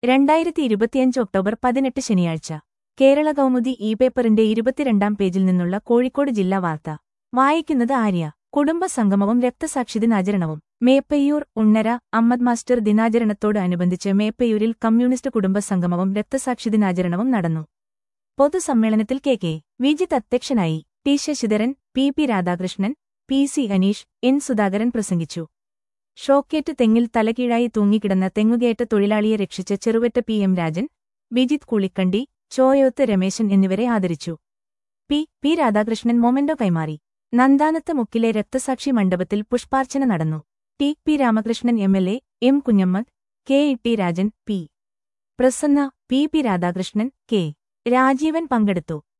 രണ്ടായിരത്തി ഇരുപത്തിയഞ്ച് ഒക്ടോബർ പതിനെട്ട് ശനിയാഴ്ച കേരള കൗമുദി ഇ പേപ്പറിന്റെ ഇരുപത്തിരണ്ടാം പേജിൽ നിന്നുള്ള കോഴിക്കോട് ജില്ലാ വാർത്ത വായിക്കുന്നത് ആര്യ കുടുംബസംഗമവും രക്തസാക്ഷി ദിനാചരണവും മേപ്പയ്യൂർ ഉണ്ണര അമ്മദ് മാസ്റ്റർ ദിനാചരണത്തോട് അനുബന്ധിച്ച് മേപ്പയ്യൂരിൽ കമ്മ്യൂണിസ്റ്റ് കുടുംബസംഗമവും രക്തസാക്ഷി ദിനാചരണവും നടന്നു പൊതുസമ്മേളനത്തിൽ കെ കെ വിജിത് അധ്യക്ഷനായി T Sasidharan P P Radhakrishnan P C Aneesh N Sudhakaran പ്രസംഗിച്ചു ഷോക്കേറ്റ് തെങ്ങിൽ തലകീഴായി തൂങ്ങിക്കിടന്ന തെങ്ങുകയറ്റ തൊഴിലാളിയെ രക്ഷിച്ച ചെറുവറ്റ പി എം രാജൻ വിജിത് കുളിക്കണ്ടി ചോയോത്ത് രമേശൻ എന്നിവരെ ആദരിച്ചു പി പി രാധാകൃഷ്ണൻ മൊമെന്റോ കൈമാറി നന്ദാനത്ത് മുക്കിലെ രക്തസാക്ഷി മണ്ഡപത്തിൽ പുഷ്പാർച്ചന നടന്നു T P Ramakrishnan M L A M Kunhammad K E T Rajan P Prasanna P P Radhakrishnan K Rajeevan പങ്കെടുത്തു